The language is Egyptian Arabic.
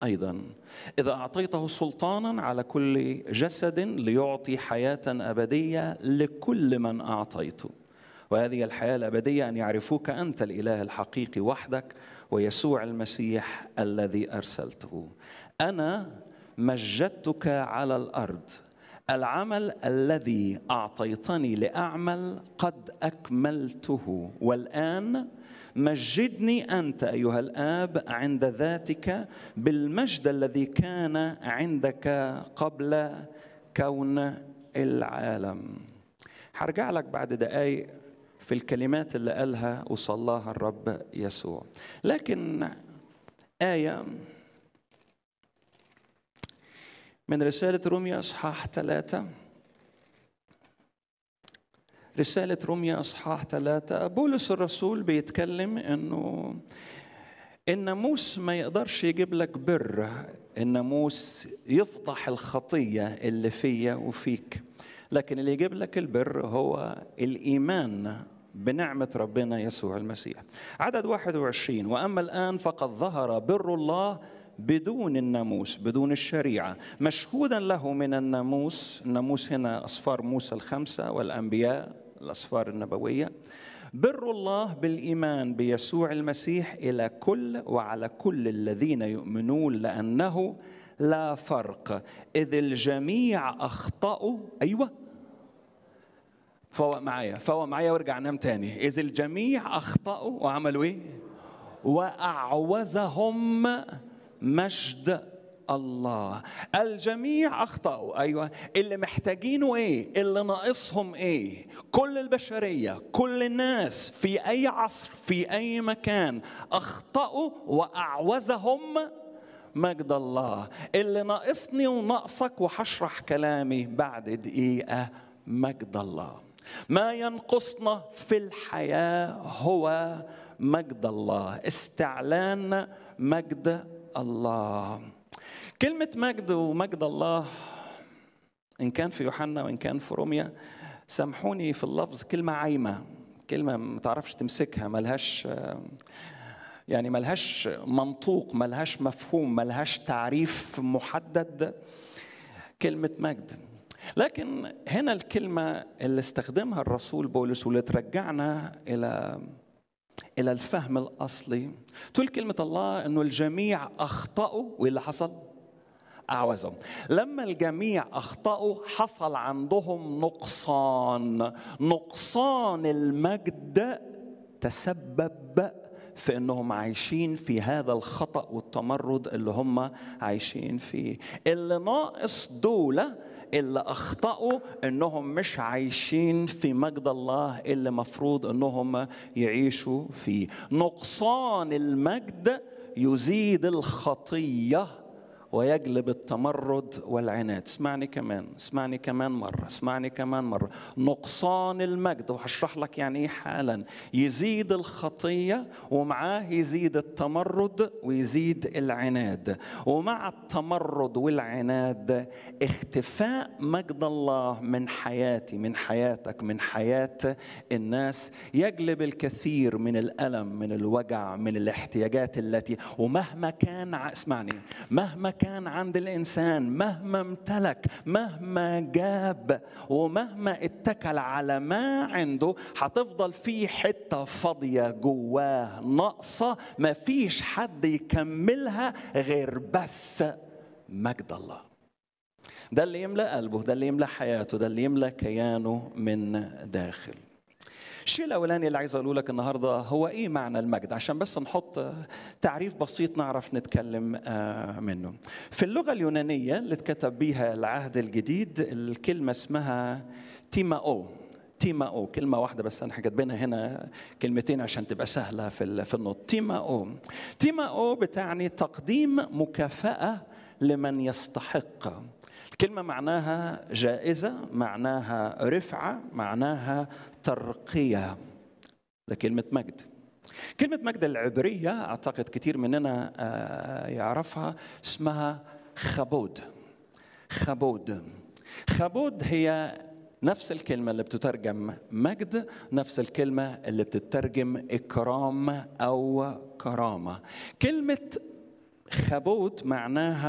ايضا اذا اعطيته سلطانا على كل جسد ليعطي حياه ابديه لكل من اعطيته وهذه الحياه الابديه ان يعرفوك انت الاله الحقيقي وحدك ويسوع المسيح الذي ارسلته انا مجدتك على الارض العمل الذي اعطيتني لاعمل قد اكملته والان مجدني انت ايها الاب عند ذاتك بالمجد الذي كان عندك قبل كون العالم هرجع لك بعد دقايق في الكلمات اللي قالها وصلاها الرب يسوع لكن ايه من رسالة روميا أصحاح ثلاثة رسالة روميا أصحاح ثلاثة بولس الرسول بيتكلم إنه الناموس ما يقدرش يجيب لك بر الناموس يفضح الخطية اللي فيا وفيك لكن اللي يجيب لك البر هو الإيمان بنعمة ربنا يسوع المسيح عدد 21 وأما الآن فقد ظهر بر الله بدون الناموس بدون الشريعة مشهودا له من الناموس الناموس هنا أصفار موسى الخمسة والأنبياء الأصفار النبوية بر الله بالإيمان بيسوع المسيح إلى كل وعلى كل الذين يؤمنون لأنه لا فرق إذ الجميع أخطأوا أيوة فوق معايا فوق معايا وارجع نام تاني إذ الجميع أخطأوا وعملوا إيه وأعوزهم مجد الله الجميع اخطاوا ايوه اللي محتاجينه ايه اللي ناقصهم ايه كل البشريه كل الناس في اي عصر في اي مكان اخطاوا واعوزهم مجد الله اللي ناقصني وناقصك وهشرح كلامي بعد دقيقه مجد الله ما ينقصنا في الحياه هو مجد الله استعلان مجد الله كلمة مجد ومجد الله إن كان في يوحنا وإن كان في روميا سامحوني في اللفظ كلمة عايمة كلمة ما تعرفش تمسكها ملهاش يعني ملهاش منطوق ملهاش مفهوم ملهاش تعريف محدد كلمة مجد لكن هنا الكلمة اللي استخدمها الرسول بولس واللي ترجعنا إلى الى الفهم الاصلي تقول كلمه الله انه الجميع اخطاوا وايه اللي حصل اعوزهم لما الجميع اخطاوا حصل عندهم نقصان نقصان المجد تسبب في انهم عايشين في هذا الخطا والتمرد اللي هم عايشين فيه اللي ناقص دول اللي اخطاوا انهم مش عايشين في مجد الله اللي مفروض انهم يعيشوا فيه نقصان المجد يزيد الخطيه ويجلب التمرد والعناد اسمعني كمان اسمعني كمان مرة اسمعني كمان مرة نقصان المجد وهشرح لك يعني ايه حالا يزيد الخطية ومعاه يزيد التمرد ويزيد العناد ومع التمرد والعناد اختفاء مجد الله من حياتي من حياتك من حياة الناس يجلب الكثير من الألم من الوجع من الاحتياجات التي ومهما كان اسمعني مهما كان عند الانسان مهما امتلك مهما جاب ومهما اتكل على ما عنده هتفضل في حته فاضيه جواه ناقصه ما فيش حد يكملها غير بس مجد الله ده اللي يملا قلبه ده اللي يملا حياته ده اللي يملا كيانه من داخل الشيء الاولاني اللي عايز اقوله لك النهارده هو ايه معنى المجد عشان بس نحط تعريف بسيط نعرف نتكلم منه في اللغه اليونانيه اللي اتكتب بيها العهد الجديد الكلمه اسمها تيماو تيماو كلمه واحده بس انا كاتبينها هنا كلمتين عشان تبقى سهله في في النطق تيماو تيماو بتعني تقديم مكافاه لمن يستحق الكلمة معناها جائزة معناها رفعة معناها ترقية ده كلمة مجد كلمة مجد العبرية أعتقد كتير مننا يعرفها اسمها خبود خبود خبود هي نفس الكلمة اللي بتترجم مجد نفس الكلمة اللي بتترجم إكرام أو كرامة كلمة خبوت معناها